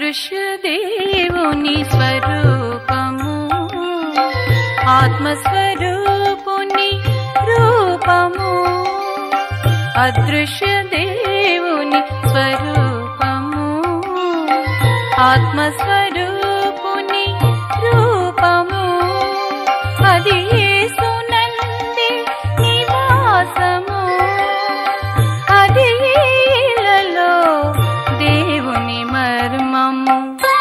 అదృశ్య దేవుని స్వరూపము ఆత్మస్వరూపుని రూపము అదృశ్య దేవుని స్వరూపము ఆత్మస్వరూపుని రూపము అది యేసునంది నివాసము అది ఇలలో దేవుని మర్మము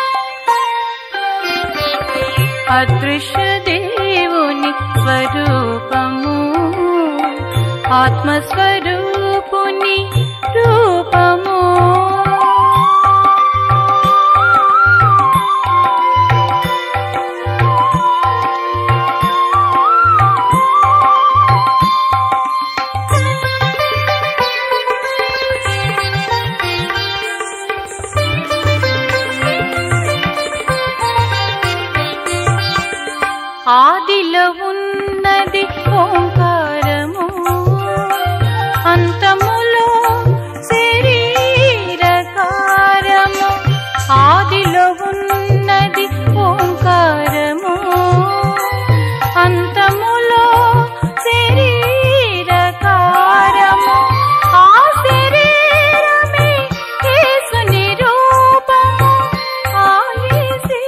అదృశ్య దేవుని స్వరూపము ఆత్మస్వరూపుని రూపము ఆదిలో ఉన్నది ఓంకారము అంతములో శరీరకారము ఆదిలో ఉన్నది ఓంకారము అంతములో శరీరకారము ఆ శరీరమే యేసుని రూపము ఆ యేసే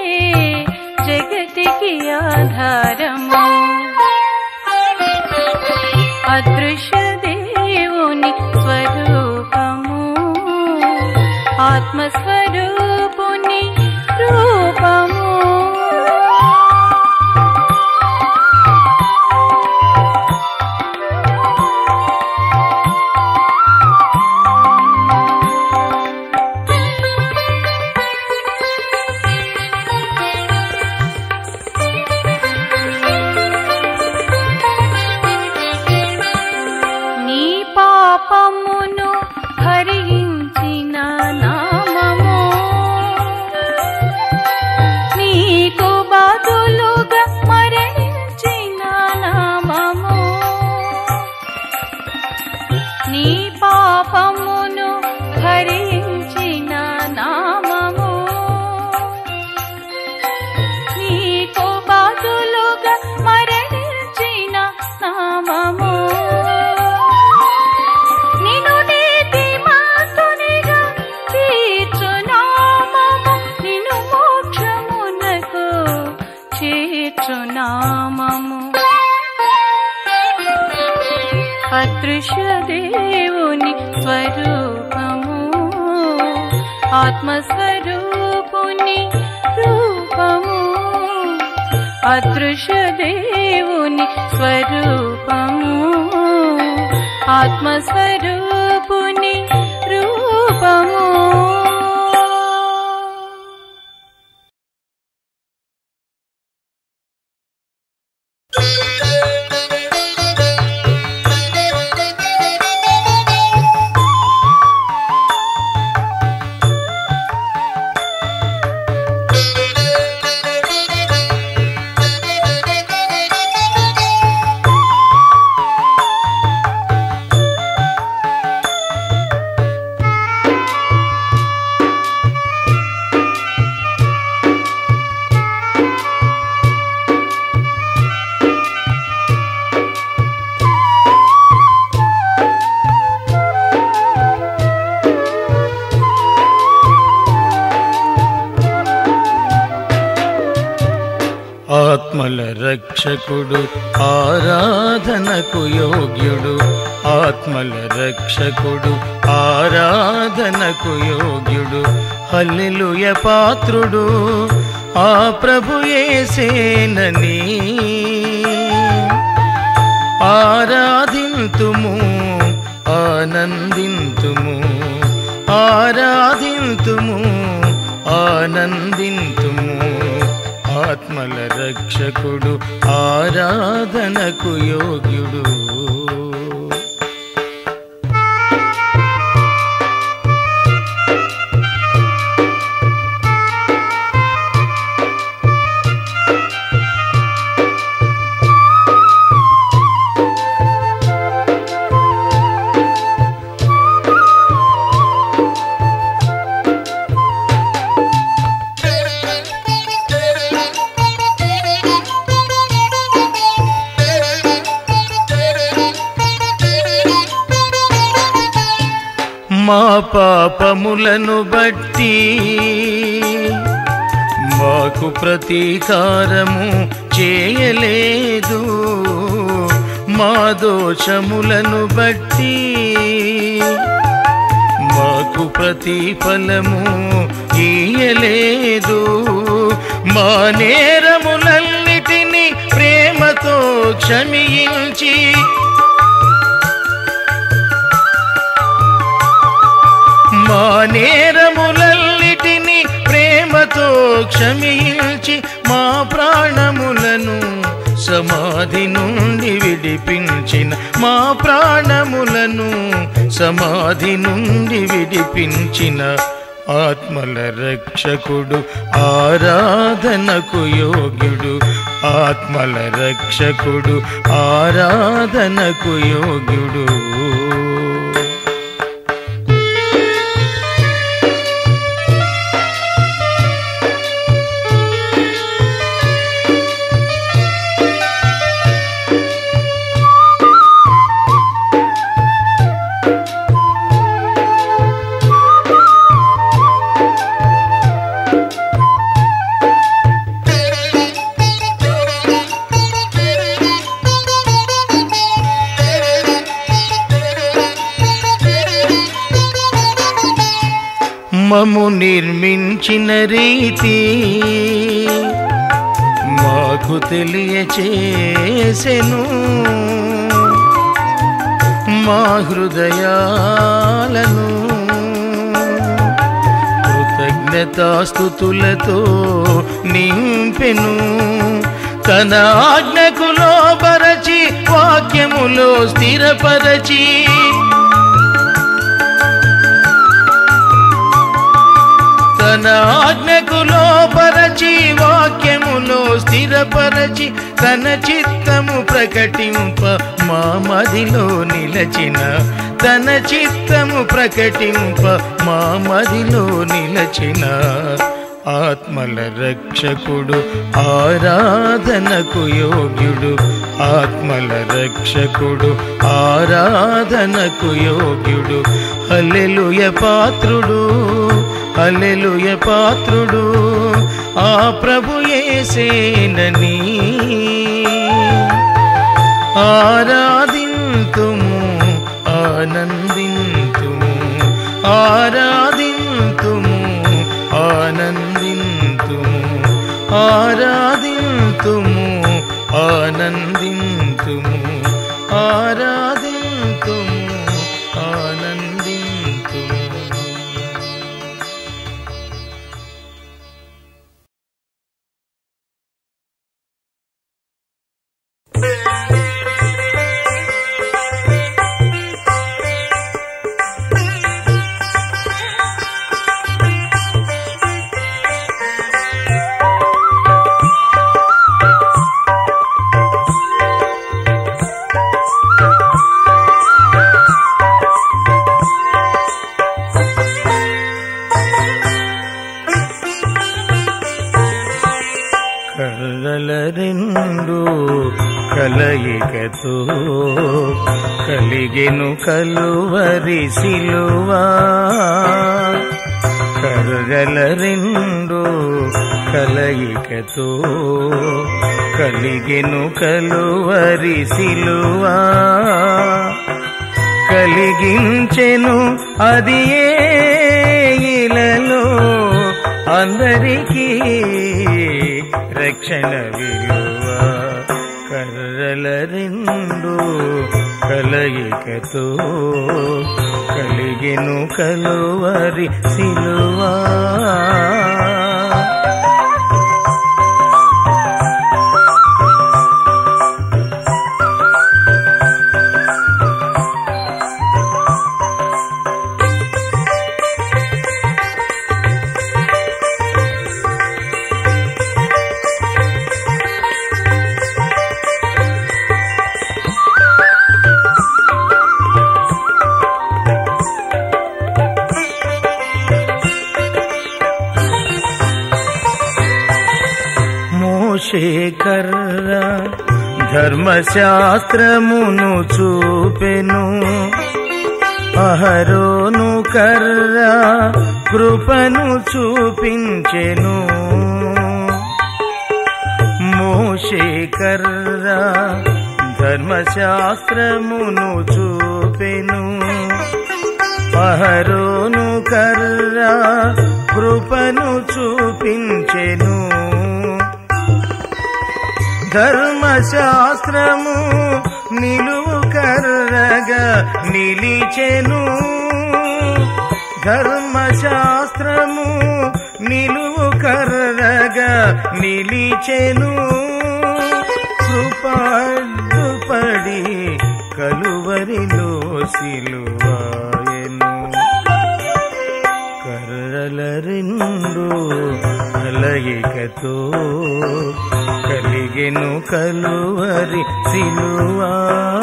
జగతికి ఆధారము అదృశ్య దేవుని స్వరూపము ఆత్మస్వరూపుని రూపము నీ పాపమును హరించిన నామము నీకు బదులుగా మరణించిన నామము నీ పాపమును హరించిన నామము నీకు బదులుగా మరణించిన నామము నిన్ను నీతిమంతునిగా తీర్చు నామము నిన్ను మోక్షమునకు చేర్చు నామము అదృశ్య దేవుని స్వరూపము ఆత్మస్వరూపుని రూపము అదృశ్య దేవుని స్వరూపము ఆత్మస్వరూపుని రూపము ఆత్మల రక్షకుడు ఆరాధనకు యోగ్యుడు ఆత్మల రక్షకుడు ఆరాధనకు యోగ్యుడు హల్లెలూయ పాత్రుడు ఆ ప్రభు యేసేనని ఆరాధింతుము ఆనందింతుము ఆరాధింతుము ఆనందింతుము ఆత్మల రక్షకుడు ఆరాధనకు యోగ్యుడు మా పాపములను బట్టి మాకు ప్రతీకారము చేయలేదు మా దోషములను బట్టి మాకు ప్రతిఫలము ఇయ్యలేదు మా నేరములన్నిటినీ ప్రేమతో క్షమించి మా నేరములన్నిటినీ ప్రేమతో క్షమించి మా ప్రాణములను సమాధి నుండి విడిపించిన మా ప్రాణములను సమాధి నుండి విడిపించిన ఆత్మల రక్షకుడు ఆరాధనకు యోగ్యుడు ఆత్మల రక్షకుడు ఆరాధనకు యోగ్యుడు మము నిర్మించిన రీతి మాకు తెలియచేసెను మా హృదయాలను కృతజ్ఞతాస్థుతులతో నింపెను తన ఆజ్ఞకులో బరచి వాక్యములో స్థిరపరచి తన ఆజ్ఞకులో పరచి వాక్యములో స్థిరపరచి తన చిత్తము ప్రకటింప మా మదిలో నిలచిన తన చిత్తము ప్రకటింప మా మదిలో నిలచిన ఆత్మల రక్షకుడు ఆరాధనకు యోగ్యుడు ఆత్మల రక్షకుడు ఆరాధనకు యోగ్యుడు హల్లెలూయ పాత్రుడు హల్లెలూయ పాత్రుడు ఆ ప్రభు యేసేనని ఆరాధింతుము ఆనందింతుము ఆరాధింతుము ఆనందింతుము ఆరాధింతుము ఆనందింతుము ఆరాధింతుము ఆనందింతుము కర్రల రెండు కలయికతో కలిగెను కలువరి సిలువా కర్రల రెండు కలయికతో కలిగెను కలువరి సిలువా కలిగించెను అది ఏ ఇలలో అందరికీ రక్షణ విలువ కర్రల రెండు కలయికతో కలిగెను కలువరి సిలువా మోషే కర్ర ధర్మశాస్త్రమును చూపెను అహరోను కర్ర కృపను చూపించెను మోషే కర్ర ధర్మశాస్త్రమును చూపెను అహరోను కర్ర కృపను చూపించెను ధర్మశాస్త్రము నిలువు కర్రగా నిలిచెను ధర్మశాస్త్రము నిలువు కర్రగా నిలిచెను కృపాడ్డుపడి కలువరిలో సిలువాయను కర్రల రెండు కలయికతో కలిగెను కలువరి సిలువా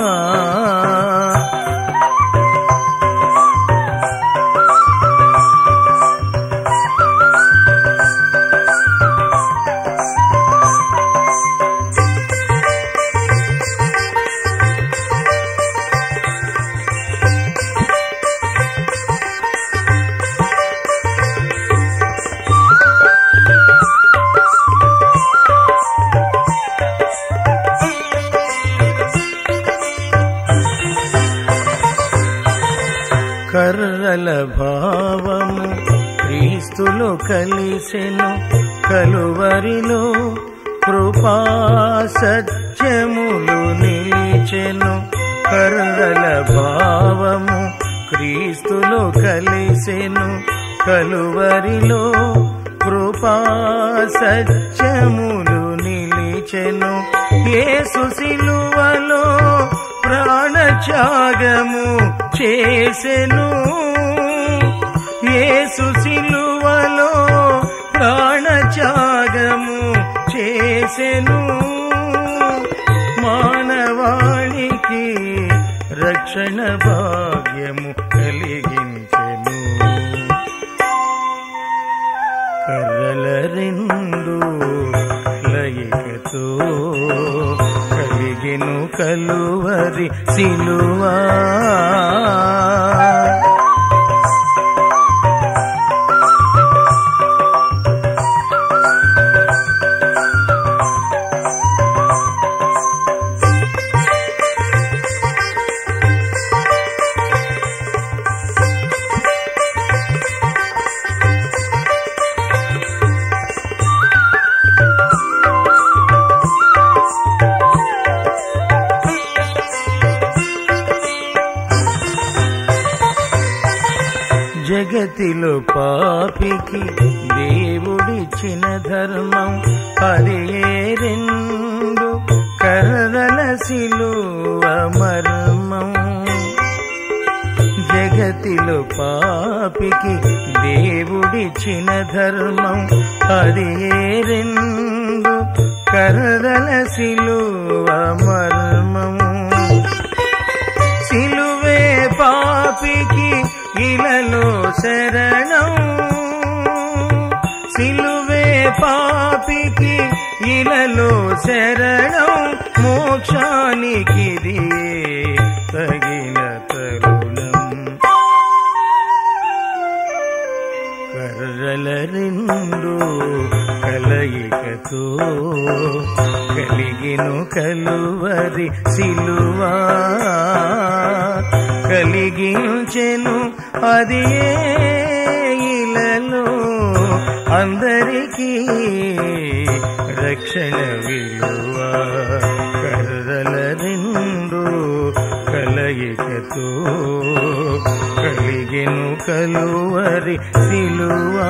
కర్రల భావము క్రీస్తులో కలిసెను కలువరిలో కృపా సత్యములు నిలిచెను కర్రల భావము క్రీస్తులో కలిసెను కలువరిలో కృపా సత్యములు నిలిచెను యేసు సిలువలో ప్రాణత్యాగము చేసెను యేసు సిలువలో ప్రాణత్యాగము చేసెను మానవాళికి రక్షణ భాగ్యము కలిగించెను కర్రల రెండు లయికతో కలిగెను కలువరి సిలువా జగతిలో పాపికి దేవుడిచ్చిన ధర్మం అది ఏ రెండు కర్రల సిలువ మర్మం జగతిలో పాపికి దేవుడిచ్చిన ధర్మం అది ఏ రెండు కర్రల సిలువ మర్మము సిలువే పాపికి ఇలలో శరణం సిలువే పాపికి ఇలలో శరణం మోక్షానికి తగిన తరుణం కర్రల రెండు కలయికతో కలిగిను కలువరి సిలువా కలిగించెను అది ఏ ఇలలో అందరికీ రక్షణ విలువ కర్రల రెండు కలయికతో కలిగెను కలువరి సిలువా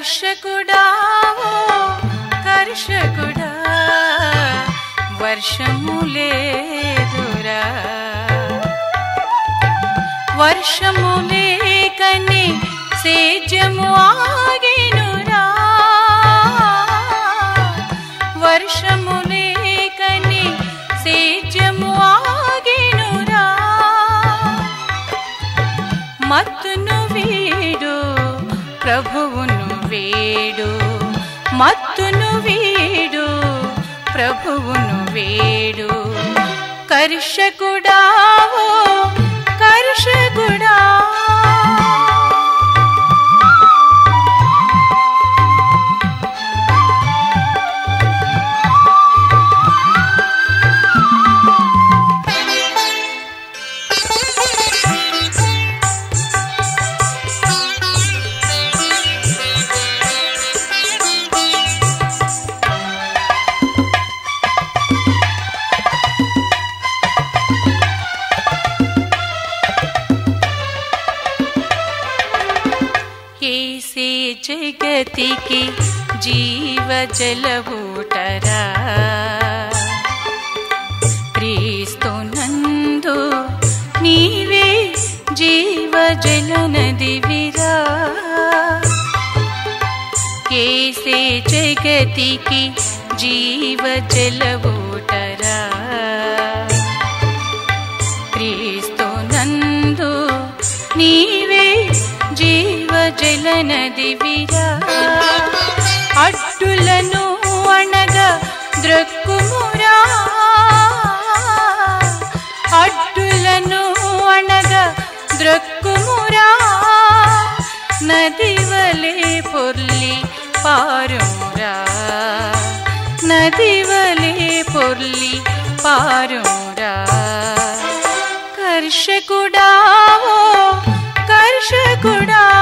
కర్షకుడా ఓ కర్షకుడా వర్షము లేదురా వర్షము లేకని సేద్యము ఆగెనురా వర్షము లేకని సేద్యము ఆగెనురా మత్తును వీడు ప్రభువును వేడు మత్తును వీడు ప్రభువును వేడు కర్షకుడా ఓ కర్షకుడా ఏసే జగతికి జీవ జలవూటరా క్రీస్తునందు నీవే జీవ జలనదివిరా ఏసే జగతికి జీవ జలవూటరా క్రీస్తునందు నీవే జీవ జలనదివిరా అడ్డులను అణగా ద్రక్కుమురా అడ్డులను అణగా ద్రక్కుమురా నదివలే పొర్లి పారుమురా నదివలే పొర్లి పారుమురా కర్షకుడా ఓ కర్షకుడా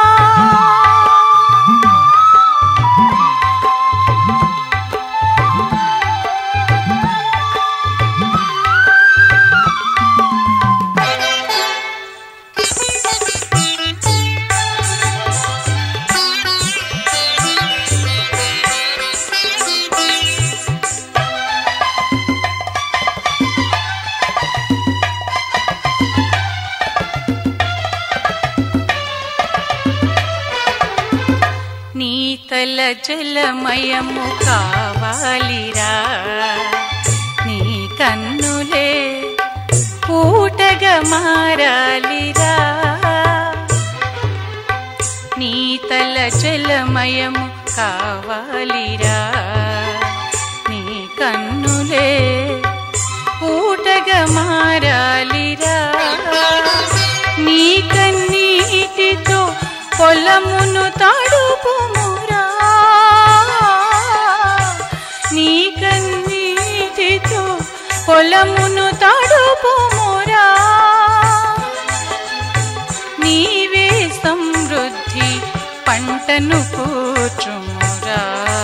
నీతల జలమయము కావాలిరా నీ కన్నులే పూటగా మారాలిరా నీతల జలమయము కావాలిరా నీ కన్నులే పూటగా మారాలిరా నీ కన్నీటితో పొలమును తడుపుమురా నీ కన్నీటితో పొలమును తడుపుమురా నీవే సమృద్ధి పంటను కూర్చుమురా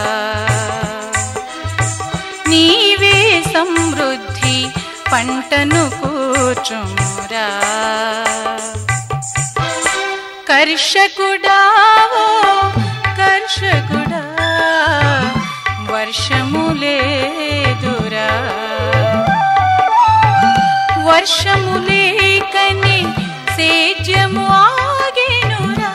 నీవే సమృద్ధి పంటను కూర్చుమురా కర్షకుడా ఓ కర్షకుడా వర్షము లేదురా వర్షము లేకని సేద్యము ఆగెనురా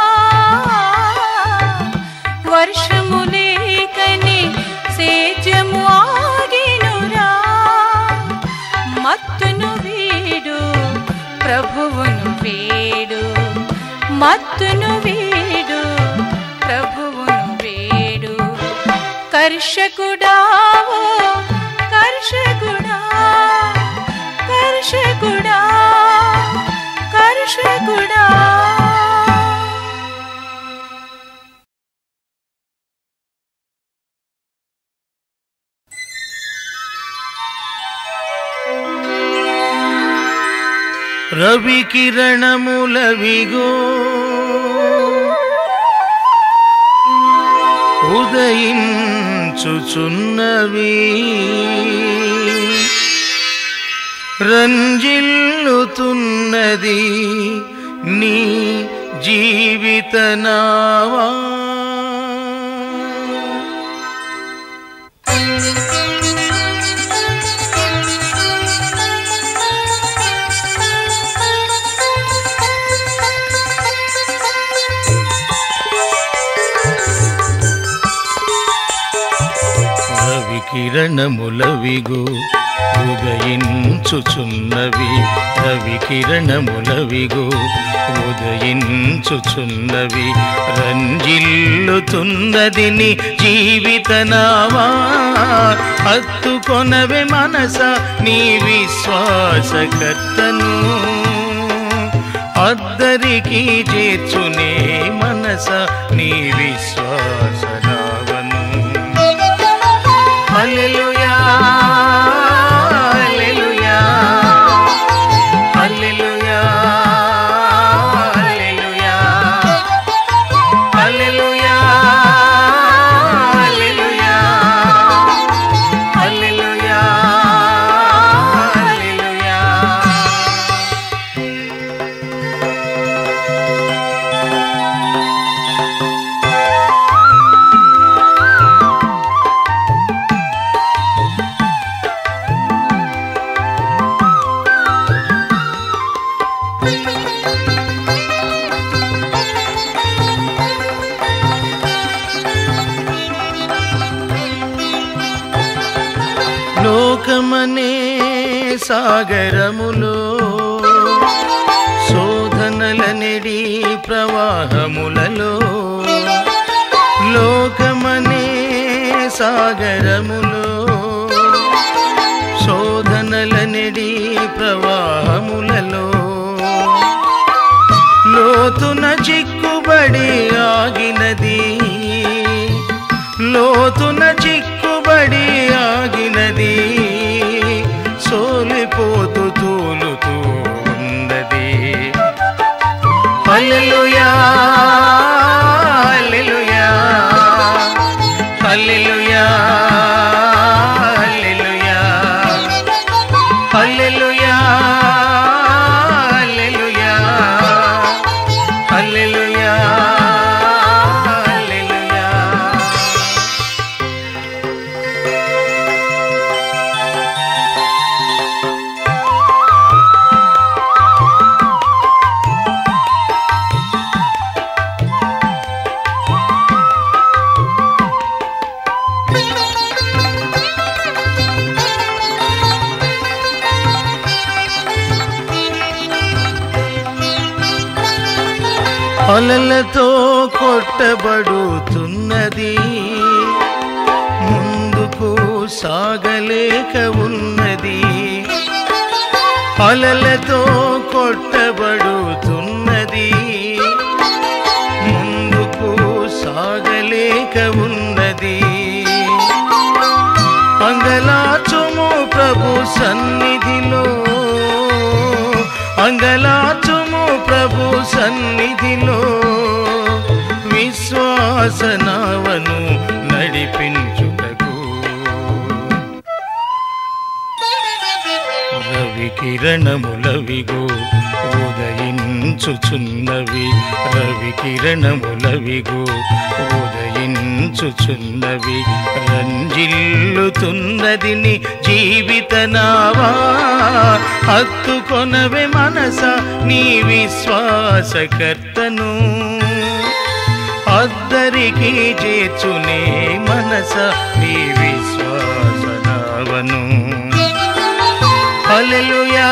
వర్షము లేకని సేద్యము ఆగెనురా మత్తును వీడు ప్రభువును వేడు మత్తును వీడు ప్రభువును వేడు కర్షకుడా ఓ కర్షకుడా కర్షకుడా కర్షకుడా రవి కిరణములవిగో ఉదయించుచున్నవి రంజిల్లుతున్నది నీ జీవిత నావా కిరణములవిగు ఉదయించుచున్నవి రవి కిరణములవిగు ఉదయించుచున్నవి రంజిల్లుతున్నది నీ జీవితనావా హత్తుకొనవే మనస నీ విశ్వాసకర్తను అద్దరికి చేర్చునే మనస నీ విశ్వాసనావను హల్లెలూయా హల్లెలూయా హల్లెలూయా హల్లెలూయా హల్లెలూయా హల్లెలూయా హల్లెలూయా హల్లెలూయా లోకమనే సాగరములో శోధనలనిడి ప్రవాహములలో లోకమనే సాగరములో శోధనలనిడి ప్రవాహములలో లోతున చిక్కుబడి ఆగినది లోతున చిక్కుబడి ఆగినది సోలిపోతూ తూలుతూ ఉన్నది హల్లెలూయా హల్లెలూయా హల్లెలూయా హల్లెలూయా హల్లెలూయా హల్లెలూయా హల్లెలూయా హల్లెలూయా అలలతో కొట్టబడుతున్నది ముందుకు సాగలేక ఉన్నది అలలతో కొట్టబడుతున్నది ముందుకు సాగలేక ఉన్నది అంగలాచుము ప్రభు సన్నిధిలో అంగలాచుము ప్రభు సన్నిధిలో విశ్వాసనావను నడిపించుటకు రవి కిరణములవిగో ఉదయించుచున్నవి రవి కిరణములవిగో ఉదయించుచున్నవి రంజిల్లుతున్నది నీ జీవితనావా హత్తుకొనవే మనస నీ విశ్వాసకర్తను అద్దరికి చేర్చునే మనస నీ విశ్వాసనావను హల్లెలూయా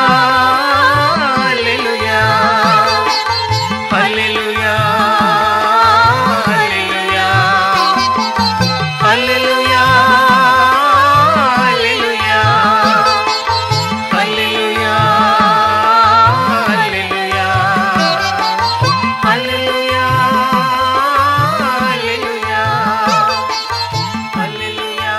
హల్లెలూయా హల్లెలూయా హల్లెలూయా హల్లెలూయా హల్లెలూయా హల్లెలూయా హల్లెలూయా హల్లెలూయా హల్లెలూయా హల్లెలూయా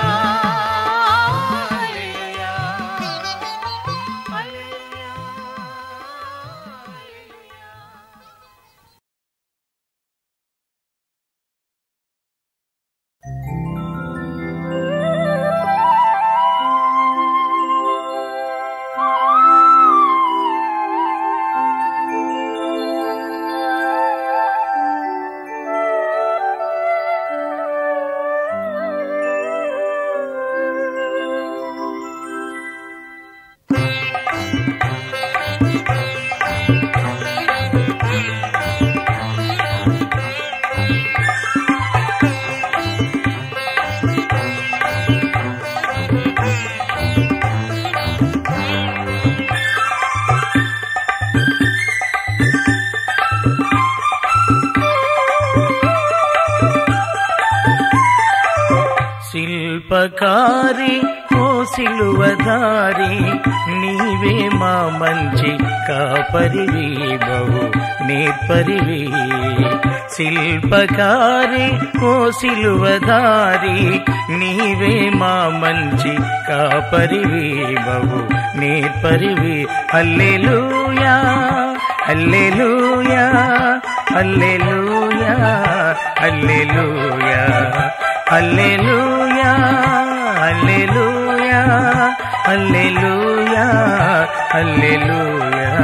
శిల్పకారి ఓ సిలువదారి నీవే మా మంచి కాపరివి బహు నేర్పరివి శిల్పకారి ఓ సిలువదారి నీవే మా మంచి కాపరివి బహు నేర్పరివి alleluia alleluia alleluia alleluia alleluia alleluia alleluia alleluia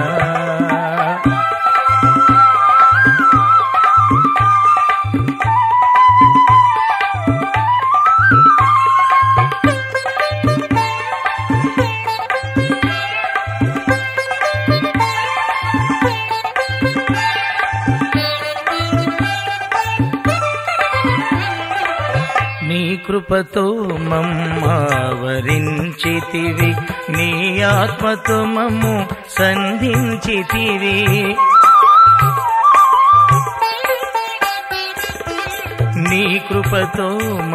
నీ కృపతో మమ్మావరించితివి నీ ఆత్మతో మమ్ము సంధించితివి నీ కృపతో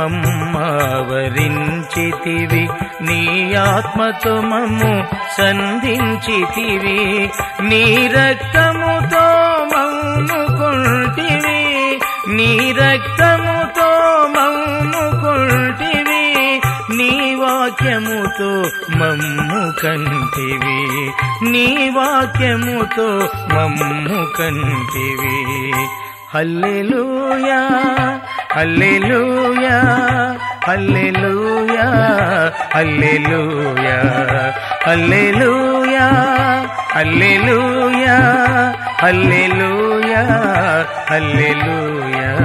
మమ్మావరించితివి నీ ఆత్మతో మమ్ము సంధించితివి నీ రక్తముతో మమ్ము కొంటివి నీ రక్తముతో మమ్ము కొంటివి నీ వాక్యముతో మమ్ము కంటివి నీ వాక్యముతో మమ్ము కంటివి హల్లెలూయా హల్లెలూయా హల్లెలూయా హల్లెలూయా హల్లెలూయా హల్లెలూయా హల్లెలూయా హల్లెలూయా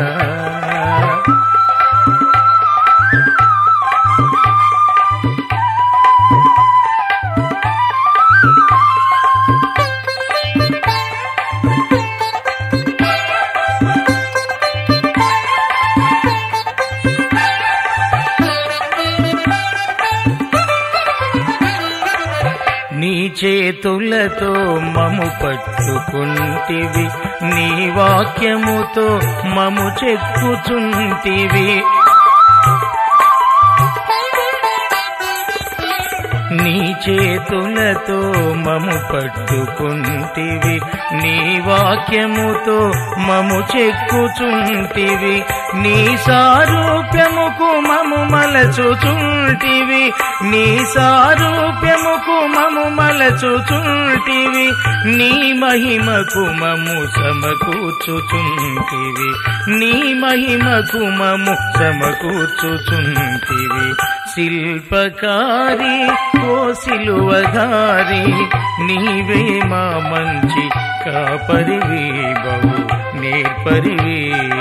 నీ చేతులతో మము పట్టుకుంటివి నీ వాక్యముతో మము చెక్కుచుంటివి నీ చేతులతో మము పట్టుకుంటివి నీ వాక్యముతో మము చెక్కుచుంటివి నీ సారూప్యముకు మము మలచుచుంటివి నీ సారూప్యముకు మము మలచుచుంటివి నీ మహిమకు మము సమకూర్చుచుంటివి నీ మహిమకు మము సమకూర్చుచుంటివి శిల్పకారి ఓ సిలువధారి నీవే మా మంచి కాపరివి బహు నేర్పరివి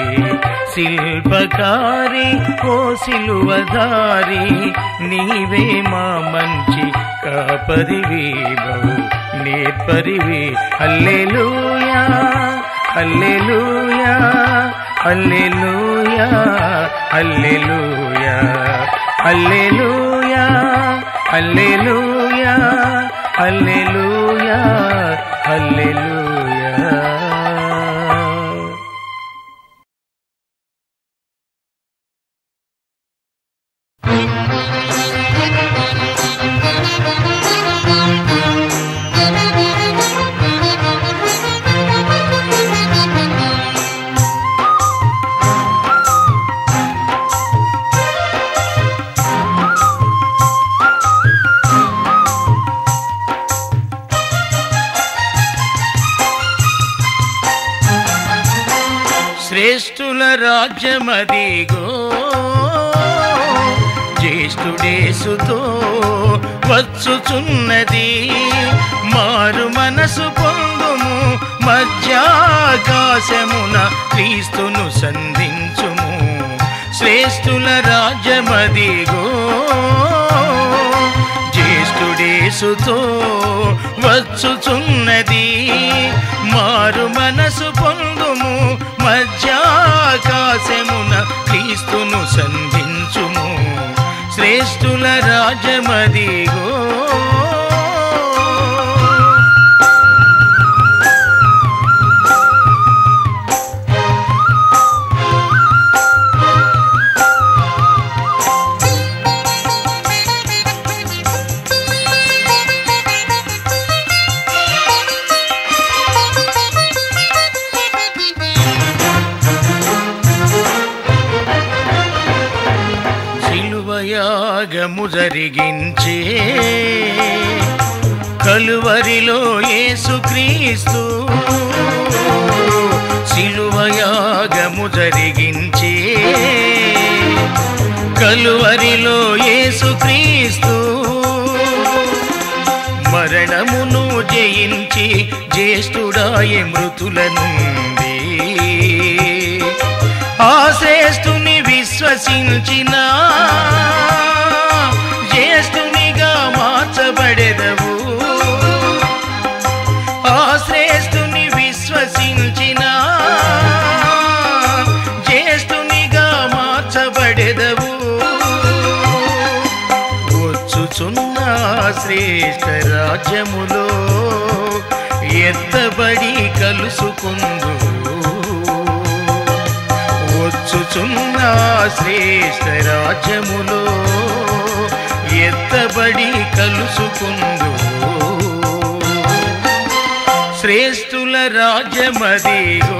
శిల్పకారి ఓ సిలువధారి నీవే మా మంచి కాపరివి బహు నేర్పరివి హల్లెలూయా హల్లెలూయా హల్లెలూయా హల్లెలూయా హల్లెలూయా హల్లెలూయా హల్లెలూయా హల్లెలూయా శ్రేష్ఠుల రాజ్యమదిగో జ్యేష్ఠుడేసుతో వచ్చుచున్నది మారు మనసు పొందుము మధ్యాకాశమున క్రీస్తును సంధించుము శ్రేష్ఠుల రాజ్యమదిగో జ్యేష్ఠుడేసుతో వచ్చుచున్నది మారు మనసు పొందుము మధ్యాకాశమున క్రీస్తును సంధించుము శ్రేష్ఠుల రాజమదిగో యాగము జరిగించే కలువరిలో యేసుక్రీస్తు శిలువ యాగము జరిగించే కలువరిలో యేసుక్రీస్తు మరణమును జయించి జ్యేష్ఠుడాయ మృతుల నుండి ఆ శ్రేష్ఠుని విశ్వసించిన జ్యేష్ఠునిగా మార్చబడెదవు ఆ శ్రేష్ఠుని విశ్వసించిన జ్యేష్ఠునిగా మార్చబడెదవు వచ్చుచున్న శ్రేష్ఠ రాజ్యములో ఎత్తబడి కలుసుకుందు వచ్చుచున్న శ్రేష్ఠ రాజ్యములో ఎత్తబడి కలుసుకుందు శ్రేష్ఠుల రాజ్యమదిగో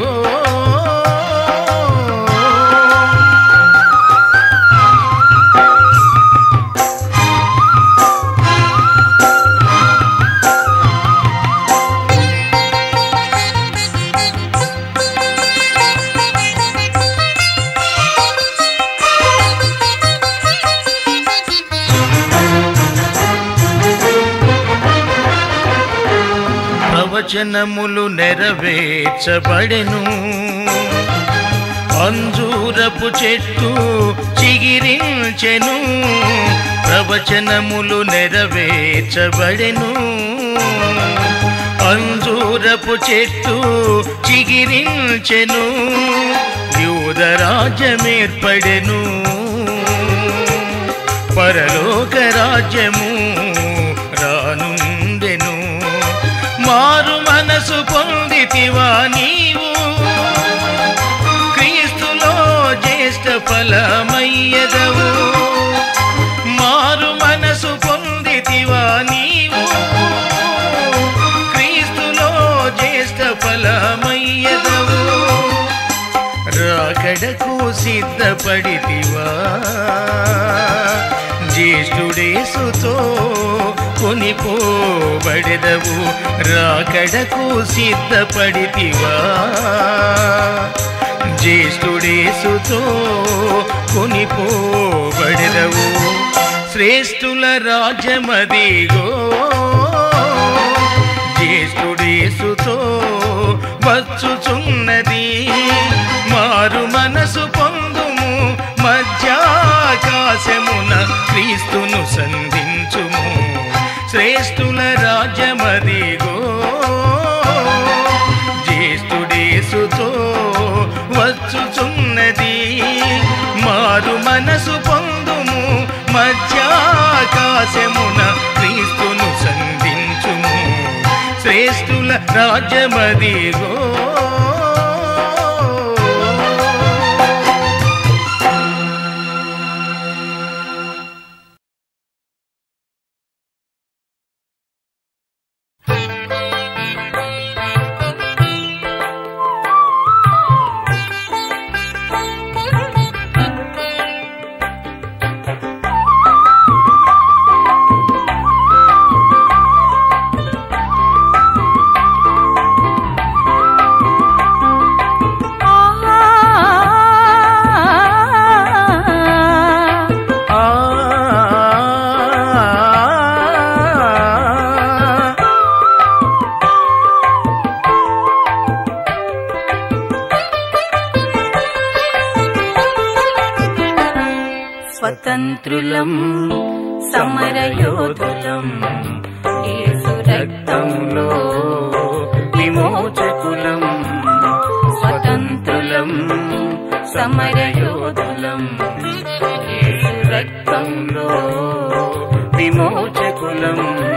ప్రవచనములు నెరవేర్చబడెను అంజూరపు చెట్టు చిగిరించెను ప్రవచనములు నెరవేర్చబడెను అంజూరపు చెట్టు చిగిరించెను యూదరాజ్యమేర్పడెను పరలోక రాజ్యము రానుండెను మారు మనసు పొందితివా నీవు క్రీస్తులో జ్యేష్ఠ ఫలమయ్యదవు మారు మనసు పొందితివా నీవు క్రీస్తులో జ్యేష్ఠ ఫలమయ్యదవు రాకడకు సిద్ధపడితివా జ్యేష్ఠుడేసుతో కొనిపోబడెదవు రాకడకు సిద్ధపడితివా జ్యేష్ఠుడేసుతో కొనిపోబడెదవు శ్రేష్ఠుల రాజ్యమదిగో జ్యేష్ఠుడేసుతో వచ్చుచున్నది మారు మనసు పొందుము మధ్యాకాశమున క్రీస్తును సంధించుము శ్రేష్ఠుల రాజ్యమదిగో జ్యేష్ఠుడేసుతో వచ్చుచున్నది మారు మనసు పొందుము మధ్యాకాశమున క్రీస్తును సంధించుము శ్రేష్ఠుల రాజ్యమదిగో స్వతంత్రులం సమరయోధులం యేసు రక్తంలో విమోచకులం స్వతంత్రులం సమరయోధులం యేసు రక్తంలో విమోచకులం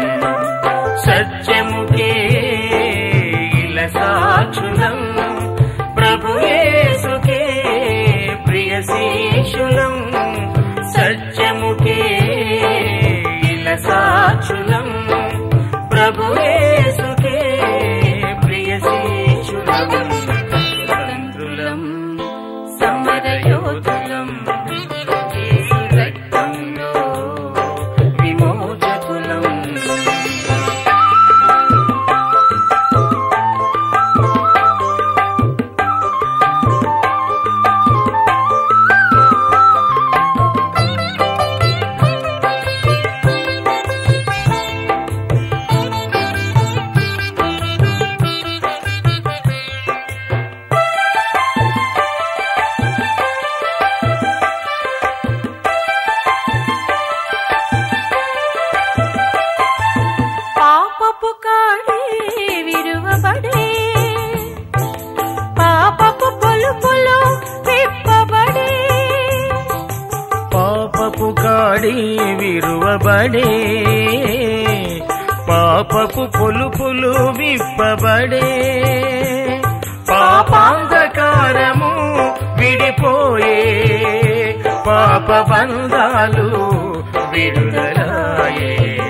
సత్యముకే ఇల సాక్షులం ప్రభు యేసుకే ప్రియ శేషులం సత్యముకే ఇల సాక్షులం ప్రభు యేసుకే ప్రియ శేషులం స్వతంత్రులం సమరయోధులం యేసు రక్తంలో విప్పబడే పాపపు పొలుపులు విప్పబడే పాపాంధకారము విడిపోయే పాప బంధాలు విడుదలాయే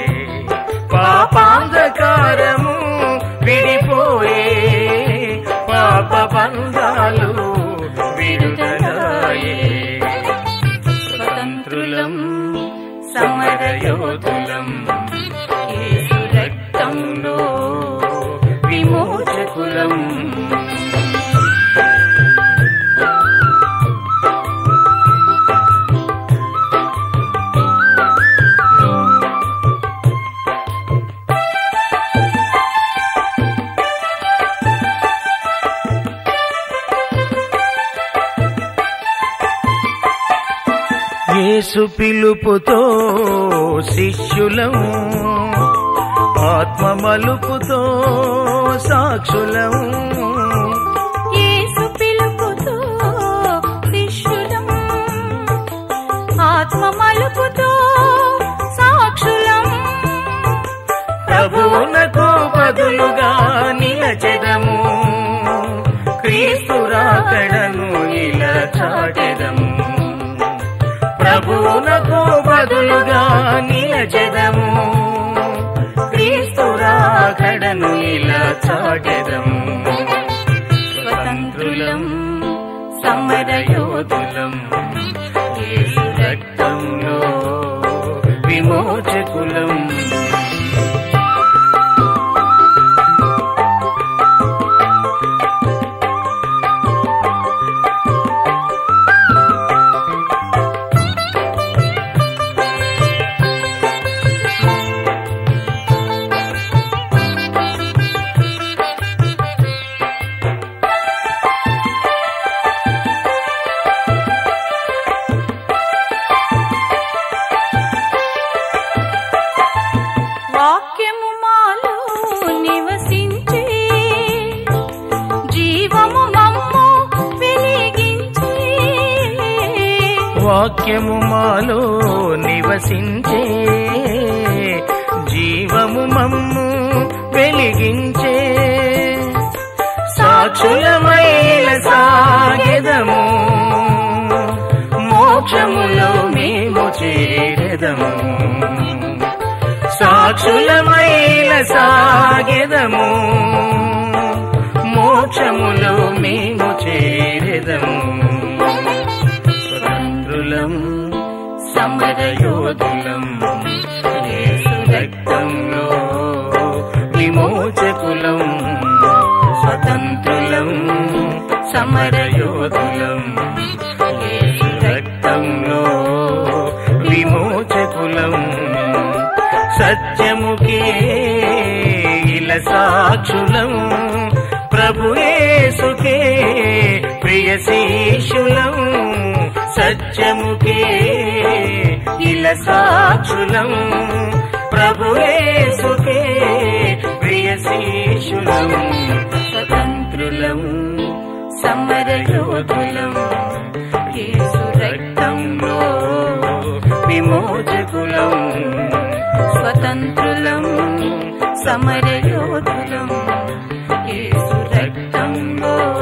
పాపాంధకారము విడిపోయే పాప బంధాలు విడుదలాయే స్వతంత్రులం సమరయోధులం యేసు రక్తంలో విమోచకులం యేసు పిలుపుతో శిష్యులం ఆత్మ మలుపుతో సాక్షులం యేసు పిలుపుతో శిష్యులం ఆత్మ మలుపుతో సాక్షులం ప్రభువునకు బదులుగా నిలచెదము క్రీస్తు రాకడను ఇలా చాటెదము ప్రభువునకు బదులుగా నిలచెదము క్రీస్తు రాకడను ఇలా చాటెదము స్వతంత్రులం సమరయోధులం యేసు రక్తంలో విమోచకులం వాక్యము మాలో నివసించే జీవము మమ్ము వెలిగించే వాక్యము మాలో నివసించే జీవము మమ్ము వెలిగించే సాక్షులమైన సాగెదము మోక్షములో మేము చేరెదము సాక్షులమైన సాగెదము మోక్షములో మేము చేరెదము స్వతంత్రులం సమరయోధులం యేసు రక్తంలో విమోచకులం స్వతంత్రులం సమరయోధులం యేసు రక్తంలో విమోచకులం సత్యముకే ఇల సాక్షులం ప్రభుయేసుకే ప్రియ శిష్యులం సత్యముకే ఇల సాక్షులం ప్రభుయేసుకే ప్రియ శిష్యులం స్వతంత్రులం సమరయోధులం యేసు రక్తంలో విమోచకులం స్వతంత్రులం సమరయోధులం యేసు రక్తంలో